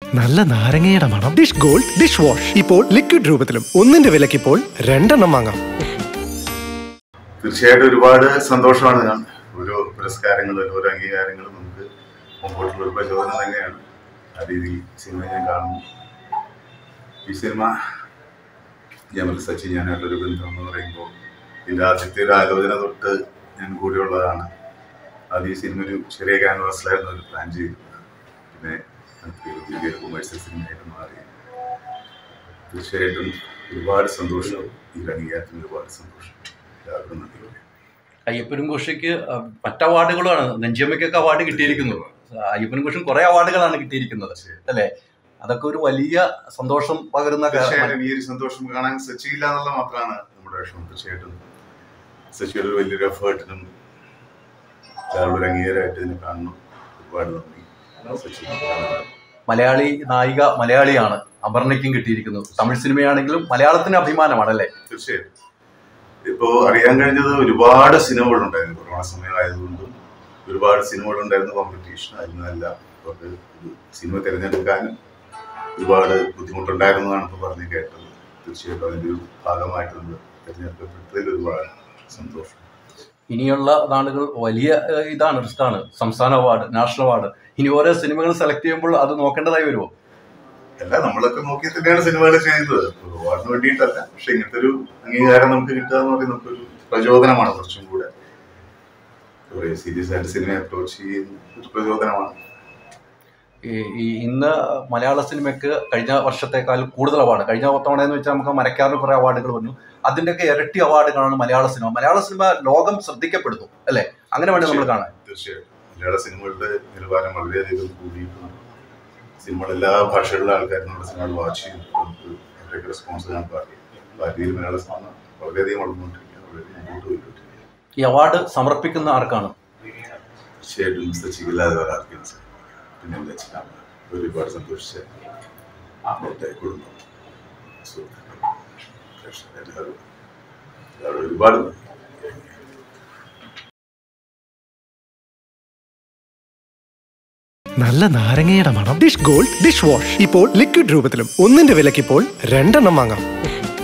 നല്ല നാരങ്ങയുടെ മണം ഡിഷ് ഗോൾഡ് ഡിഷ് വാഷ് ഇപ്പോൾ ലിക്വിഡ് രൂപത്തിലും ഒന്നിന്റെ വിലയ്ക്ക് ഇപ്പോൾ രണ്ടെണ്ണം വാങ്ങാം തീർച്ചയായിട്ടും ഒരുപാട് സന്തോഷമാണ് ഞാൻ ഓരോ പുരസ്കാരങ്ങളും ഓരോ അംഗീകാരങ്ങളും നമുക്ക് മുമ്പോട്ടുള്ള ഒരു പ്രചോദനം തന്നെയാണ് ആ രീതിയിൽ സിനിമ ഞാൻ കാണുന്നു ഈ സിനിമ ജമൽ സച്ചി ഞാനായിട്ടൊരു ബന്ധം എന്ന് പറയുമ്പോൾ ഇതിൻ്റെ ആദ്യത്തെ ഒരു ആലോചന തൊട്ട് ഞാൻ കൂടെയുള്ളതാണ് അത് ഈ സിനിമ ഒരു ചെറിയ ക്യാൻവാസിലായിരുന്നു ഒരു പ്ലാൻ ചെയ്തു പിന്നെ നമുക്ക് വലിയൊരു കൊമേഴ്സ്യൽ സിനിമയായിട്ട് മാറി തീർച്ചയായിട്ടും ഒരുപാട് സന്തോഷം ഈ ഒരു അംഗീകാരത്തിന് ഒരുപാട് സന്തോഷം എല്ലാവർക്കും നന്ദി പറയാം അയ്യപ്പനും ഘോഷയ്ക്ക് മറ്റ് അവാർഡുകളാണ് നെഞ്ചിയമ്മയ്ക്കൊക്കെ അവാർഡ് കിട്ടിയിരിക്കുന്നത് അയ്യപ്പനും ഘോഷും കുറെ അവാർഡുകളാണ് കിട്ടിയിരിക്കുന്നത് അല്ലേ അതൊക്കെ ഒരു വലിയ സന്തോഷം പകരുന്ന കാര്യം തീർച്ചയായിട്ടും ഈ ഒരു സന്തോഷം കാണാൻ സച്ചിയില്ല എന്നുള്ള മാത്രമാണ് നമ്മുടെ വിഷമം തീർച്ചയായിട്ടും സച്ചിയുടെ ഒരു വലിയൊരു എഫേർട്ടിനും എല്ലാവരുടെ ഒരു അംഗീകാരമായിട്ട് ഇതിനെ കാണണം ഒരുപാട് നന്ദി സച്ചി മലയാളി നായിക മലയാളിയാണ് അപർണയ്ക്കും കിട്ടിയിരിക്കുന്നത് തമിഴ് സിനിമയാണെങ്കിലും മലയാളത്തിന് അഭിമാനമാണ് അല്ലേ തീർച്ചയായിട്ടും ഇപ്പോ അറിയാൻ കഴിഞ്ഞത് ഒരുപാട് സിനിമകളുണ്ടായിരുന്നു കൊറോണ സമയമായതുകൊണ്ടും ഒരുപാട് സിനിമകളുണ്ടായിരുന്നു കോമ്പറ്റീഷൻ അതിൽ നിന്നെല്ലാം അവർക്ക് ഒരു സിനിമ തിരഞ്ഞെടുക്കാനും ഒരുപാട് ബുദ്ധിമുട്ടുണ്ടായിരുന്നതാണ് ഇപ്പോൾ പറഞ്ഞ് കേട്ടത് തീർച്ചയായിട്ടും അതിൻ്റെ ഒരു ഭാഗമായിട്ട് നമ്മൾ തിരഞ്ഞെടുക്കപ്പെട്ടതിൽ ഒരുപാട് സന്തോഷം ഇനിയുള്ള നാളുകൾ വലിയ ഏഹ്, ഇതാണ് റിസ്ക്കാണ് സംസ്ഥാന അവാർഡ് നാഷണൽ അവാർഡ് ഇനി ഓരോ സിനിമകൾ സെലക്ട് ചെയ്യുമ്പോൾ അത് നോക്കേണ്ടതായി വരുമോ അല്ല നമ്മളൊക്കെ നോക്കി തന്നെയാണ് സിനിമകൾ ചെയ്യുന്നത് അവാർഡിന് വേണ്ടിയിട്ടല്ല പക്ഷെ ഇങ്ങനത്തെ ഒരു അംഗീകാരം നമുക്ക് കിട്ടുക എന്ന് പറയുന്നത് നമുക്കൊരു പ്രചോദനമാണ് കുറച്ചും കൂടെ കുറേ സീരിയസ് ആയിട്ട് സിനിമ അപ്രോച്ച് ചെയ്യുന്ന ഒരു പ്രചോദനമാണ് ഈ ഈ ഇന്ന് മലയാള സിനിമയ്ക്ക് കഴിഞ്ഞ വർഷത്തേക്കാൾ കൂടുതൽ അവാർഡ് കഴിഞ്ഞ തവണ എന്ന് വെച്ചാൽ നമുക്ക് മരക്കാറിന് കുറെ അവാർഡുകൾ വന്നു അതിൻ്റെയൊക്കെ ഇരട്ടി അവാർഡുകളാണ് മലയാള സിനിമ മലയാള സിനിമ ലോകം ശ്രദ്ധിക്കപ്പെടുന്നു അല്ലേ അങ്ങനെ വേണ്ടി നമ്മൾ കാണാൻ തീർച്ചയായിട്ടും മലയാള സിനിമകളുടെ നിലവാരം വളരെയധികം കൂടിയിട്ടുണ്ട് സിനിമകൾ എല്ലാ ഭാഷകളിലെ ആൾക്കാരും നമ്മുടെ സിനിമകൾ വാച്ച് ചെയ്യുന്നു നമുക്ക് അവരുടെയൊക്കെ റെസ്പോൺസ് ഞാൻ പറയും ഭാരതീയ മലയാള സിനിമ വളരെയധികം വളർന്നുകൊണ്ടിരിക്കുകയാണ് വളരെയധികം മുമ്പോട്ട് പോയിക്കൊണ്ടിരിക്കുകയാണ് ഈ അവാർഡ് സമർപ്പിക്കുന്ന ആർക്കാണ് തീർച്ചയായിട്ടും സച്ചിക്കില്ലാതെ വേറെ ആർക്കും സാർ പിന്നെ എന്താ വെച്ചാൽ ഒരുപാട് സന്തോഷിച്ച എൻ്റെ കുടുംബം സുഹൃത്തുക്കൾ പ്രേക്ഷകർ എല്ലാവരും എല്ലാവരും ഒരുപാട് നന്ദി നല്ല നാരങ്ങയുടെ മണം ഡിഷ് ഗോൾഡ് ഡിഷ് വാഷ് ഇപ്പോൾ ലിക്വിഡ് രൂപത്തിലും ഒന്നിന്റെ വിലയ്ക്ക് ഇപ്പോൾ രണ്ടെണ്ണം വാങ്ങാം